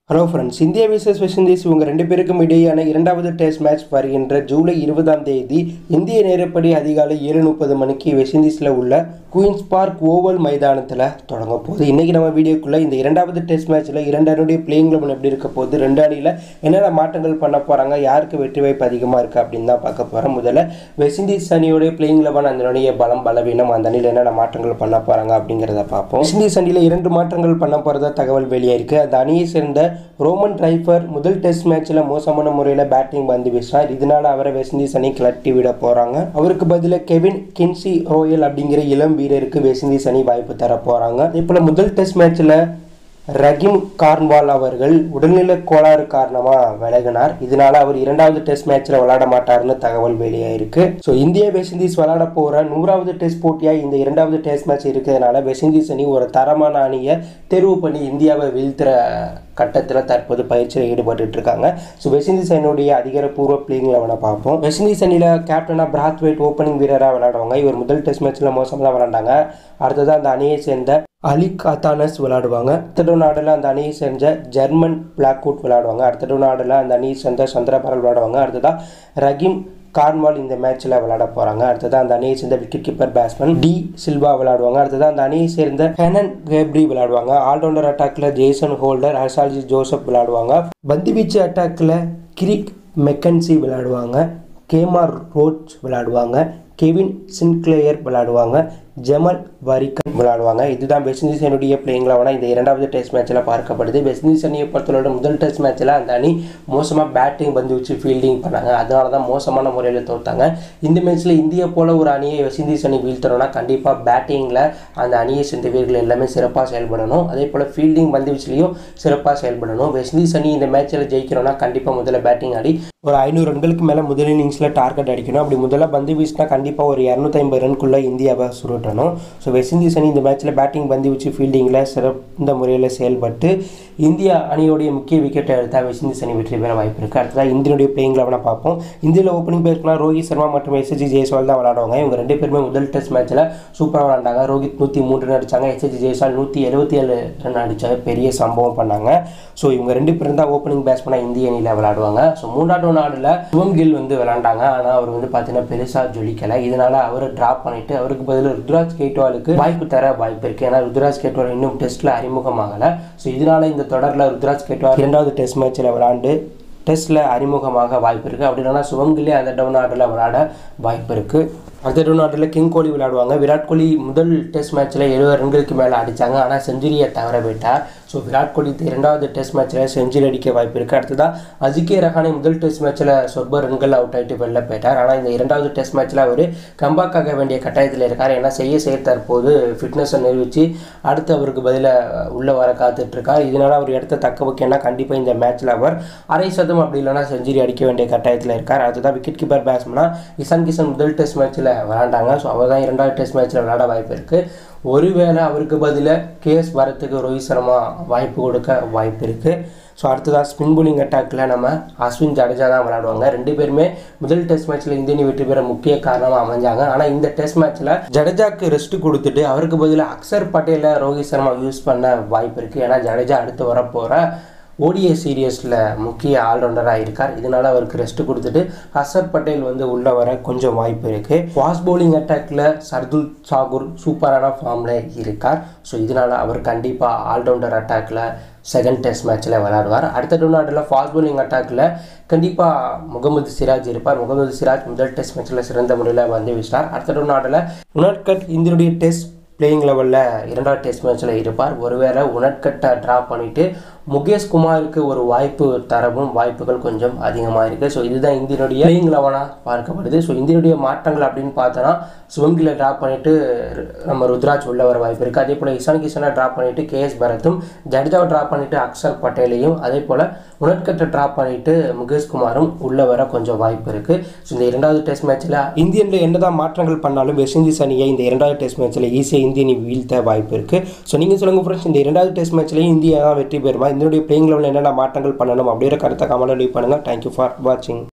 hello friends India versus West Indies இவங்க ரெண்டு பேருக்கும் இடையேயான இரண்டாவது டெஸ்ட் மேட்ச் வருகின்ற ஜூலை இருபதாம் தேதி இந்திய நேரப்படி அதிகாலை ஏழு முப்பது மணிக்கு வெஸ்ட் இண்டீஸில் உள்ள குயின்ஸ் பார்க் ஓவல் மைதானத்தில் தொடங்க போகுது இன்றைக்கி நம்ம வீடியோக்குள்ளே இந்த இரண்டாவது டெஸ்ட் மேட்ச்சில் இரண்டு அணியுடைய பிளேயிங் லெவன் எப்படி இருக்க போகுது ரெண்டு அணியில் என்னென்ன மாற்றங்கள் பண்ண போகிறாங்க யாருக்கு வெற்றி வாய்ப்பு அதிகமாக இருக்குது அப்படின்னு தான் பார்க்க போகிறோம் முதல்ல வெஸ்ட் இண்டீஸ் அணியோடைய பிளேயிங் லெவன் அதனுடைய பலம் பலவீனம் அந்த அணியில் என்னென்ன மாற்றங்கள் பண்ண போகிறாங்க அப்படிங்கிறத பார்ப்போம் வெஸ்ட் இண்டீஸ் அணியில் இரண்டு மாற்றங்கள் பண்ண போகிறதா தகவல் வெளியாயிருக்கு அந்த அணியை சேர்ந்த ரோமன் ரைஃபர் முதல் டெஸ்ட் மேட்ச்சில் மோசமான முறையில் பேட்டிங் வந்து வீசினார் இதனால அவரை வெஸ்ட் இண்டீஸ் அணி கிளட்டி விட போகிறாங்க அவருக்கு பதிலாக கெவின் கின்சி ரோயல் அப்படிங்கிற இளம் வீரருக்கு வெஸ்ட் இண்டீஸ் அணி வாய்ப்பு தர போகிறாங்க இப்போ முதல் டெஸ்ட் மேட்ச்சில் ரகிம் கார்ன்வால் அவர்கள் உடல்நல கோளாறு காரணமாக விலகினார் இதனால அவர் இரண்டாவது டெஸ்ட் மேட்ச்சில் விளையாட மாட்டார்னு தகவல் வெளியாயிருக்கு ஸோ இந்தியா வெஸ்ட் இண்டீஸ் விளையாட போகிற நூறாவது டெஸ்ட் போட்டியாக இந்த இரண்டாவது டெஸ்ட் மேட்ச் இருக்கிறதுனால வெஸ்ட் இண்டீஸ் அணி ஒரு தரமான அணியை தேர்வு பண்ணி இந்தியாவை வீழ்த்துற கட்டத்தில் தற்போது பயிற்சியில் ஈடுபட்டு இருக்காங்க ஸோ வெஸ்ட் இண்டீஸ் அணியுடைய அதிகாரப்பூர்வ பிளேயிங் லெவனை பார்ப்போம் வெஸ்ட் இண்டீஸ் அணியில் கேப்டனாக பிராத்வேட் ஓப்பனிங் வீரராக விளையாடுவாங்க இவர் முதல் டெஸ்ட் மேட்ச்சில் மோசமாக தான் விளையாண்டாங்க அடுத்தது அந்த அணியை சேர்ந்த அலி காத்தானஸ் விளையாடுவாங்க அடுத்த நாடில் அந்த அணியை சேர்ந்த ஜெர்மன் பிளாக்வுட் விளையாடுவாங்க அடுத்த நாடில் அந்த அணியை சேர்ந்த சந்திரபாரல் விளையாடுவாங்க அடுத்ததாக ரகிம் கார்ன்வால் இந்த மேட்ச்சில் விளையாட போகிறாங்க அடுத்தது அந்த அணியை சேர்ந்த wicket keeper batsman Da Silva விளையாடுவாங்க அடுத்தது அந்த அணியை சேர்ந்த ஹெனன் கேப்ரி விளையாடுவாங்க ஆல்ரவுண்டர் அட்டாக்ல ஜேசன் ஹோல்டர் ஹசால்ஜி ஜோசப் விளையாடுவாங்க பந்துவீச்சு அட்டாக்ல கிரிக் மெக்கன்சி விளையாடுவாங்க கேமார் ரோச் விளையாடுவாங்க கெவின் சின்க்ளேயர் விளையாடுவாங்க ஜமல் வரிக்கன் விளையாடுவாங்க இதுதான் வெஸ்ட் இண்டீஸ் அணியுடைய பிளேயிங் லெவனாக இந்த இரண்டாவது டெஸ்ட் மேட்ச்சில் பார்க்கப்படுது வெஸ்ட் இண்டீஸ் அணியை பொறுத்தவரை முதல் டெஸ்ட் மேட்ச்சில் அந்த அணி மோசமாக பேட்டிங் வந்து வச்சு ஃபீல்டிங் பண்ணாங்க அதனால தான் மோசமான முறையில் தோத்தாங்க இந்த மேட்ச்சில் இந்தியா போல ஒரு அணியை வெஸ்ட் இண்டீஸ் அணி வீழ்த்தணும்னா கண்டிப்பாக பேட்டிங்கில் அந்த அணியை சேர்ந்த வீரர்கள் எல்லாமே சிறப்பாக செயல்படணும் அதே போல் ஃபீல்டிங் வந்து வச்சுலையும் சிறப்பாக செயல்படணும் வெஸ்ட் இண்டீஸ் அணி இந்த மேட்ச்சில் ஜெயிக்கணும்னா கண்டிப்பாக முதல்ல பேட்டிங் ஆடி ஒரு ஐநூறு ரன்களுக்கு மேலே முதல் இன்னிங்ஸில் டார்கெட் அடிக்கணும் அப்படி முதல்ல பந்து வீசினா கண்டிப்பாக ஒரு இரநூத்தி ஐம்பது ரன்குள்ளே இந்தியாவை சுருட்டணும் ஸோ வெஸ்ட் இண்டீஸ் அணி இந்த மேட்ச்சில் பேட்டிங் பந்து வச்சு ஃபீல்டிங்கில் சிறந்த முறையில் செயல்பட்டு இந்தியா அணியோடைய முக்கிய விக்கெட்டை எடுத்தால் வெஸ்ட் இண்டீஸ் அணி வெற்றி பெற வாய்ப்பு இருக்குது அடுத்ததாக இந்தியனுடைய பிளேயிங் லெவனை பார்ப்போம் இந்தியாவில் ஓப்பனிங் பேஸ்னா ரோஹித் சர்மா மற்றும் எஸ்எஸ்ஜி ஜெய்ஸ்வால் தான் விளாடுவாங்க இவங்க ரெண்டு பேருமே முதல் டெஸ்ட் மேட்ச்சில் சூப்பராக விளாண்டாங்க ரோஹித் நூற்றி மூன்று ரன் அடித்தாங்க எஸ்எஸ்ஜி ஜெய்ஸ்வால் நூற்றி எழுபத்தி ஏழு ரன் அடித்தாங்க பெரிய சம்பவம் பண்ணாங்க ஸோ இவங்க ரெண்டு பேரும் தான் ஓப்பனிங் பேட்ஸ்மேனாக இந்திய அணியில் விளாடுவாங்க ஸோ மூன்றாவது நாடில் சுவம் கில் வந்து விளாண்டாங்க ஆனால் அவர் வந்து பார்த்தீங்கன்னா பெருசாக ஜொலிக்கலை இதனால அவரை ட்ராப் பண்ணிட்டு அவருக்கு பதில் ருத்ராஜ் கேட்வாலுக்கு வாய்ப்பு தர வாய்ப்பு இருக்குது ஏன்னா ருத்ராஜ் கேட்வால் இன்னும் டெஸ்ட்டில் அறிமுகமாகலை ஸோ இதனால இந்த தொடரில் ருத்ராஜ் கேட்வால் இரண்டாவது டெஸ்ட் மேட்ச்சில் விளாண்டு டெஸ்ட்டில் அறிமுகமாக வாய்ப்பு இருக்குது அப்படி இல்லைனா சுவங்கிலே அந்த டவுன் ஆர்டரில் விளையாட வாய்ப்பு இருக்குது அடுத்த டவுன் ஆர்டரில் கிங் கோலி விளையாடுவாங்க விராட் கோலி முதல் டெஸ்ட் மேட்ச்சில் எழுபது ரன்களுக்கு மேலே அடித்தாங்க ஆனால் செஞ்சுரியை தவற போயிட்டார் ஸோ விராட் கோலி இரண்டாவது டெஸ்ட் மேட்ச்சில் செஞ்சுரி அடிக்க வாய்ப்பு இருக்குது அடுத்ததாக அஜிகே ரஹானே முதல் டெஸ்ட் மேட்ச்சில் சொற்ப ரன்கள் அவுட் ஆகிட்டு வெளில போயிட்டார் ஆனால் இந்த இரண்டாவது டெஸ்ட் மேட்ச்சில் அவர் கம்பேக் ஆக வேண்டிய கட்டாயத்தில் இருக்கார் ஏன்னா செய்ய செய்ய தற்போது ஃபிட்னஸை நிரூபித்து அடுத்து அவருக்கு பதிலாக உள்ளே வர காத்துட்ருக்கார் இதனால் அவர் இடத்த தக்க வைக்கணும்னா கண்டிப்பாக இந்த மேட்ச்சில் அவர் அரை சதம் அப்படி இல்லைனா செஞ்சுரி அடிக்க வேண்டிய கட்டாயத்தில் இருக்கார் அடுத்ததான் விக்கெட் கீப்பர் பேட்ஸ்மனா இசான் கிஷன் முதல் டெஸ்ட் மேட்ச்சில் விளாண்டாங்க ஸோ அவர் தான் இரண்டாவது டெஸ்ட் மேட்ச்சில் விளையாட வாய்ப்பு இருக்குது ஒருவேளை அவருக்கு பதிலாக கேஎஸ் வரத்துக்கு ரோஹித் சர்மா வாய்ப்பு கொடுக்க வாய்ப்பு இருக்குது ஸோ அடுத்ததாக ஸ்பின் போலிங் அட்டாக்கில் நம்ம அஸ்வின் ஜடேஜா தான் விளையாடுவாங்க ரெண்டு பேருமே முதல் டெஸ்ட் மேட்ச்சில் இந்திய அணி வெற்றி பெற முக்கிய காரணமாக அமைஞ்சாங்க ஆனால் இந்த டெஸ்ட் மேட்ச்சில் ஜடேஜாக்கு ரெஸ்ட் கொடுத்துட்டு அவருக்கு பதிலாக அக்சர் பட்டேலை ரோஹித் சர்மா யூஸ் பண்ண வாய்ப்பு இருக்குது ஏன்னா ஜடேஜா அடுத்து வரப்போகிற ஓடிஏ சீரியஸில் முக்கிய ஆல்ரவுண்டராக இருக்கார் இதனால் அவருக்கு ரெஸ்ட் கொடுத்துட்டு ஹசர் பட்டேல் வந்து உள்ளே வர கொஞ்சம் வாய்ப்பு இருக்குது ஃபாஸ்ட் பவுலிங் அட்டாக்கில் சர்துல் சாகுர் சூப்பரான ஃபார்மில் இருக்கார் ஸோ இதனால் அவர் கண்டிப்பாக ஆல்ரவுண்டர் அட்டாக்கில் செகண்ட் டெஸ்ட் மேட்ச்சில் விளையாடுவார் அடுத்த டூ நாட்டில் ஃபாஸ்ட் பவுலிங் அட்டாக்கில் கண்டிப்பாக முகமது சிராஜ் இருப்பார் முகமது சிராஜ் முதல் டெஸ்ட் மேட்ச்சில் சிறந்த முறையில் வந்து விசிட்டார் அடுத்த டூ நாட்டில் உனட்கட் இந்தியனுடைய டெஸ்ட் பிளேயிங் லெவலில் இரண்டாவது டெஸ்ட் மேட்ச்சில் இருப்பார் ஒருவேளை உனட்கட்டை ட்ரா பண்ணிவிட்டு முகேஷ் குமாருக்கு ஒரு வாய்ப்பு தரவும் வாய்ப்புகள் கொஞ்சம் அதிகமாக இருக்குது ஸோ இதுதான் இந்தியனுடைய பிளேயிங் லெவனாக பார்க்கப்படுது ஸோ இந்தியனுடைய மாற்றங்கள் அப்படின்னு பார்த்தோன்னா சுவங்கில ட்ரா பண்ணிவிட்டு நம்ம ருத்ராஜ் உள்ள வர வாய்ப்பு இருக்குது அதே போல் இசான் கிஷனை ட்ரா பண்ணிவிட்டு கேஎஸ் பரத்தும் ஜடேஜாவை ட்ரா பண்ணிவிட்டு அக்ஷர் பட்டேலையும் அதே போல் உனட்கட்டை ட்ரா பண்ணிவிட்டு முகேஷ் குமாரும் உள்ளே வர கொஞ்சம் வாய்ப்பு இருக்குது ஸோ இந்த இரண்டாவது டெஸ்ட் மேட்ச்சில் இந்தியனில் என்னதான் மாற்றங்கள் பண்ணாலும் வெஸ்ட் இண்டீஸ் அணியை இந்த இரண்டாவது டெஸ்ட் மேட்ச்சில் ஈஸியாக இந்திய அணி வீழ்த்த வாய்ப்பு இருக்குது ஸோ நீங்கள் சொல்லுங்கள் ஃப்ரெண்ட்ஸ் இந்த இரண்டாவது டெஸ்ட் மேட்ச்லேயும் இந்தியா தான் வெற்றி பெறுமா இதனுடைய பிளேயிங் லெவலில் என்னென்ன மாற்றங்கள் பண்ணணும் அப்படிங்கிற கருத்தை கமெண்ட் லீவ் பண்ணுங்கள் தேங்க்யூ ஃபார் வாட்சிங்